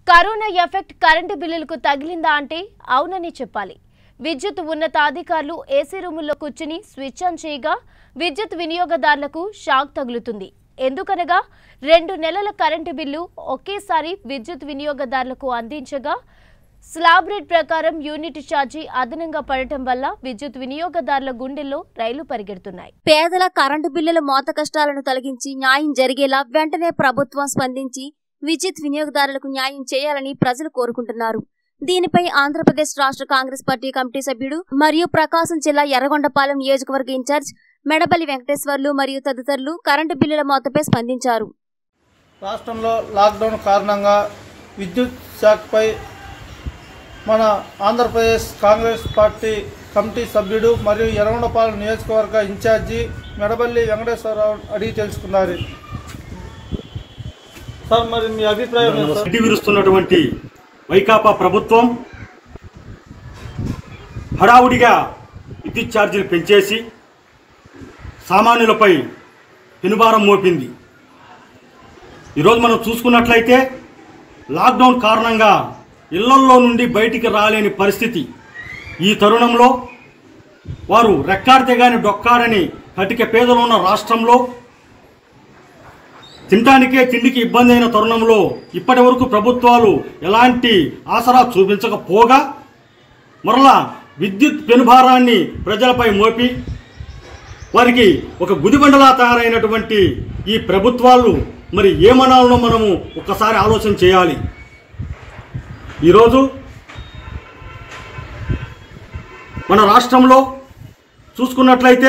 Corona effect current బిల్లులకు తగిలిందా అంటే అవునని చెప్పాలి విద్యుత్ ఉన్నతాధికారులు ఏసీ రూముల్లో కూర్చుని స్విచ్ ఆన్ చేయగా విద్యుత్ వినియోగదారులకు షాక్ తగులుతుంది ఎందుకనగా రెండు నెలల కరెంటు బిల్లు ఒకేసారి విద్యుత్ వినియోగదారులకు అందించగా స్లాబ్ రేట్ ప్రకారం యూనిట్ ఛార్జీ అదనంగా పడటం వల్ల విద్యుత్ వినియోగదారుల గుండెల్లో రైలు పరిగెడుతున్నాయి పేదల కరెంటు బిల్లుల మోత కష్టాలను తొలగించి న్యాయం జరిగేలా వెంటనే ప్రభుత్వం స్పందించి విద్యుత్ వినియోగదారులకు న్యాయం చేయాలని ప్రజలు కోరుకుంటున్నారు దీనిపై ఆంధ్రప్రదేశ్ రాష్ట్ర కాంగ్రెస్ పార్టీ కమిటీ సభ్యుడు మరియు ప్రకాశం జిల్లా ఎర్రగొండపాలెం నియోజకవర్గ ఇన్ఛార్జ్ మెడబల్లి వెంకటేశ్వర్లు మరియు తదితరులు కరెంటు బిల్లుల మోతపై స్పందించారు రాష్ట్రంలో లాక్డౌన్ కారణంగా విద్యుత్ శాఖపై మన ఆంధ్రప్రదేశ్ కాంగ్రెస్ పార్టీ కమిటీ సభ్యుడు మరియు ఎర్రగొండపాలెం నియోజకవర్గ ఇన్ఛార్జి మెడబల్లి వెంకటేశ్వరరావు అడిగి తెలుసుకున్నారు సార్ మరి మీ అభిప్రాయం ఏంటి సార్ గడ్డి విరుస్తున్నటువంటి వైకాపా ప్రభుత్వం హడావుడిగా విద్యుత్ ఛార్జీలు పెంచేసి సామాన్యులపై పెనుభారం మోపింది ఈరోజు మనం చూసుకున్నట్లయితే లాక్డౌన్ కారణంగా ఇళ్లల్లో నుండి బయటికి రాలేని పరిస్థితి ఈ తరుణంలో వారు రెక్కాడితే గాని డొక్కాడని కటిక పేదలు ఉన్న రాష్ట్రంలో తినడానికే తిండికి ఇబ్బంది అయిన తరుణంలో ఇప్పటి వరకు ప్రభుత్వాలు ఎలాంటి ఆసరా చూపించకపోగా మరలా విద్యుత్ పెనుభారాన్ని ప్రజలపై మోపి వారికి ఒక గుదిబండలా తయారైనటువంటి ఈ ప్రభుత్వాలు మరి ఏమనాలనో మనము ఒక్కసారి ఆలోచన చేయాలి ఈరోజు మన రాష్ట్రంలో చూసుకున్నట్లయితే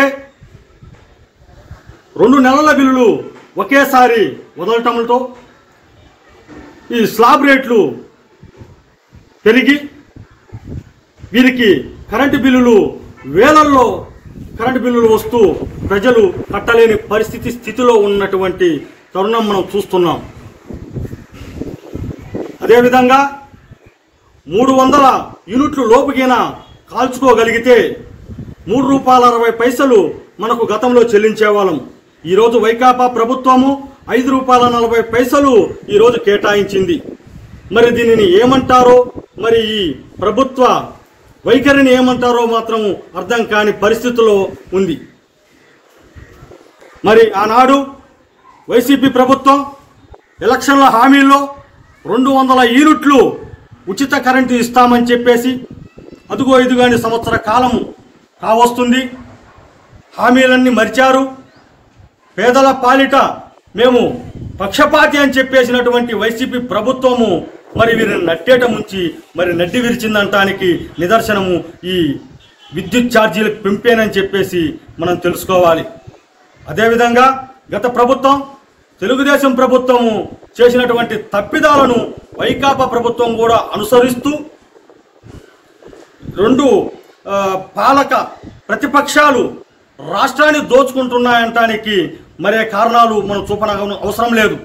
రెండు నెలల బిల్లులు ఒకేసారి వదలటంతో ఈ స్లాబ్ రేట్లు పెరిగి వీరికి కరెంటు బిల్లులు వేలల్లో కరెంటు బిల్లులు వస్తూ ప్రజలు కట్టలేని పరిస్థితి స్థితిలో ఉన్నటువంటి తరుణం మనం చూస్తున్నాం అదేవిధంగా మూడు వందల యూనిట్లు లోపుగిన కాల్చుకోగలిగితే మూడు రూపాయల అరవై పైసలు మనకు గతంలో చెల్లించేవాళ్ళం ఈరోజు వైకాపా ప్రభుత్వము ఐదు రూపాయల నలభై పైసలు ఈరోజు కేటాయించింది మరి దీనిని ఏమంటారో మరి ఈ ప్రభుత్వ వైఖరిని ఏమంటారో మాత్రం అర్థం కాని పరిస్థితిలో ఉంది మరి ఆనాడు వైసీపీ ప్రభుత్వం ఎలక్షన్ల హామీల్లో రెండు వందల యూనిట్లు ఉచిత కరెంటు ఇస్తామని చెప్పేసి అదుగో ఇదిగోని సంవత్సర కాలం కావస్తుంది హామీలన్నీ మరిచారు పేదల పాలిట మేము పక్షపాతి అని చెప్పేసినటువంటి వైసీపీ ప్రభుత్వము మరి వీరిని నట్టేట ముంచి మరి నడ్డి విరిచిందంటానికి నిదర్శనము ఈ విద్యుత్ ఛార్జీల పెంపేనని చెప్పేసి మనం తెలుసుకోవాలి అదేవిధంగా గత ప్రభుత్వం తెలుగుదేశం ప్రభుత్వము చేసినటువంటి తప్పిదాలను వైకాపా ప్రభుత్వం కూడా అనుసరిస్తూ రెండు ఆ, పాలక ప్రతిపక్షాలు రాష్ట్రాన్ని దోచుకుంటున్నాయంటానికి మరే కారణాలు మనం చూపన అవసరం లేదు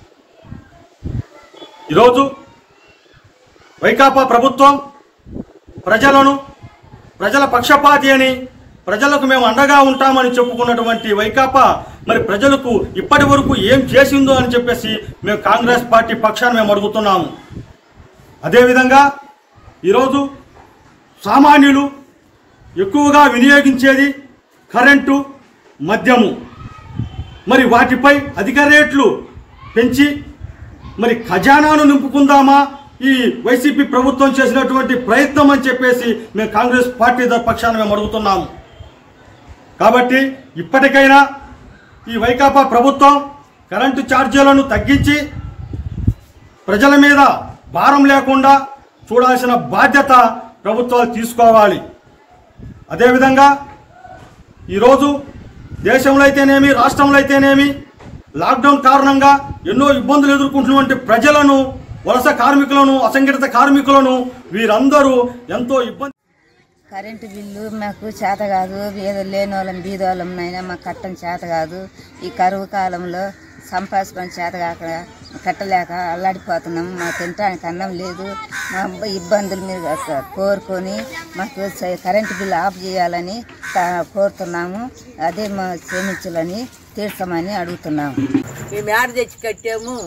ఈరోజు వైకాపా ప్రభుత్వం ప్రజలను ప్రజల పక్షపాతి అని ప్రజలకు మేము అండగా ఉంటామని చెప్పుకున్నటువంటి వైకాపా మరి ప్రజలకు ఇప్పటి వరకు ఏం చేసిందో అని చెప్పేసి మేము కాంగ్రెస్ పార్టీ పక్షాన్ని మేము అడుగుతున్నాము అదేవిధంగా ఈరోజు సామాన్యులు ఎక్కువగా వినియోగించేది కరెంటు మద్యము మరి వాటిపై అధిక రేట్లు పెంచి మరి ఖజానాను నింపుకుందామా ఈ వైసీపీ ప్రభుత్వం చేసినటువంటి ప్రయత్నం అని చెప్పేసి మేము కాంగ్రెస్ పార్టీ పక్షాన మేము అడుగుతున్నాము కాబట్టి ఇప్పటికైనా ఈ వైకాపా ప్రభుత్వం కరెంటు ఛార్జీలను తగ్గించి ప్రజల మీద భారం లేకుండా చూడాల్సిన బాధ్యత ప్రభుత్వాలు తీసుకోవాలి అదేవిధంగా ఈరోజు దేశంలో అయితేనేమి రాష్ట్రంలో అయితేనేమి లాక్డౌన్ కారణంగా ఎన్నో ఇబ్బందులు ఎదుర్కొంటున్నటువంటి ప్రజలను వలస కార్మికులను అసంఘటిత కార్మికులను వీరందరూ ఎంతో ఇబ్బంది కరెంటు బిల్లు మాకు చేత కాదు ఏదో లేని వాళ్ళం బీదోళ్ళం అయినా మాకు కట్టం చేత కాదు ఈ కరువు కాలంలో సంపాదించుకొని చేత కాక కట్టలేక అల్లాడిపోతున్నాము మాకు తినడానికి అన్నం లేదు మా ఇబ్బందులు మీరు కోరుకొని మాకు స- కరెంటు బిల్లు ఆఫ్ చేయాలని తా- కోరుతున్నాము అదే మా క్షమించాలని తీర్చమని అడుగుతున్నాము మేము ఏడ తెచ్చి కట్టాము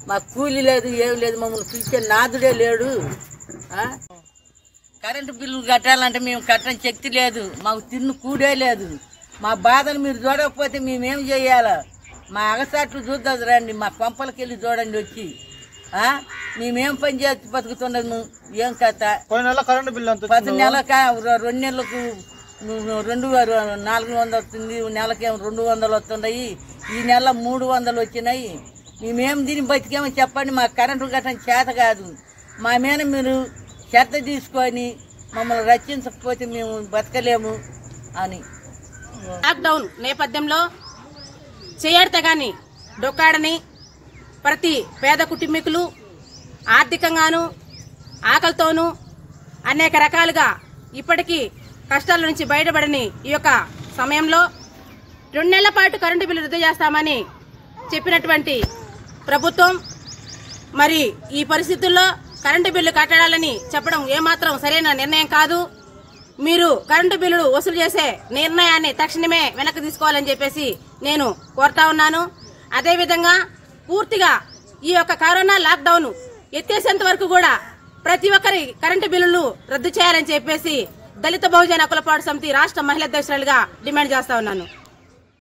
మాకు కూలి లేదు ఏం లేదు మమ్మల్ని పిలిచే నాదుడే లేడు ఆ? కరెంటు బిల్లు కట్టాలంటే మేము కట్టని శక్తి లేదు మాకు తిన్ను కూడే లేదు మా బాధలు మీరు చూడకపోతే మేమేం చేయాలా మా అగసాట్లు చూద్దాం రండి మా కొంపలకి వెళ్ళి చూడండి వచ్చి ఆ? మేమేం పని చేసి బతుకుతున్నాము ఏం కథ పోయిన నెల కరెంటు బిల్లు ఎంత పది వచ్చిందో? నెలక రెండు నెలలకు రెండు నాలుగు వందలు వస్తుంది నెలకేమో రెండు వందలు వస్తున్నాయి ఈ నెల మూడు వందలు వచ్చినాయి మేమేం దీన్ని బతికేమో చెప్పండి మా కరెంటు గట్టం చేత కాదు మా మీద మీరు శ్రద్ధ తీసుకొని మమ్మల్ని రక్షించకపోతే మేము బతకలేము అని లాక్డౌన్ నేపథ్యంలో చేయడితే గాని డొక్కాడని ప్రతి పేద కుటుంబీకులు ఆర్థికంగాను ఆకలితోనూ అనేక రకాలుగా ఇప్పటికీ కష్టాల నుంచి బయటపడని ఈ యొక్క సమయంలో రెండు నెలల పాటు కరెంటు బిల్లు రద్దు చేస్తామని చెప్పినటువంటి ప్రభుత్వం మరి ఈ పరిస్థితుల్లో కరెంటు బిల్లు కట్టడాలని చెప్పడం ఏమాత్రం సరైన నిర్ణయం కాదు మీరు కరెంటు బిల్లులు వసూలు చేసే నిర్ణయాన్ని తక్షణమే వెనక్కి తీసుకోవాలని చెప్పేసి నేను కోరుతా ఉన్నాను అదేవిధంగా పూర్తిగా ఈ యొక్క కరోనా లాక్డౌన్ ఎత్తేసేంత వరకు కూడా ప్రతి ఒక్కరి కరెంటు బిల్లులు రద్దు చేయాలని చెప్పేసి దళిత బహుజన కులపాటు సమితి రాష్ట్ర మహిళా అధ్యక్షురాలుగా డిమాండ్ చేస్తా ఉన్నాను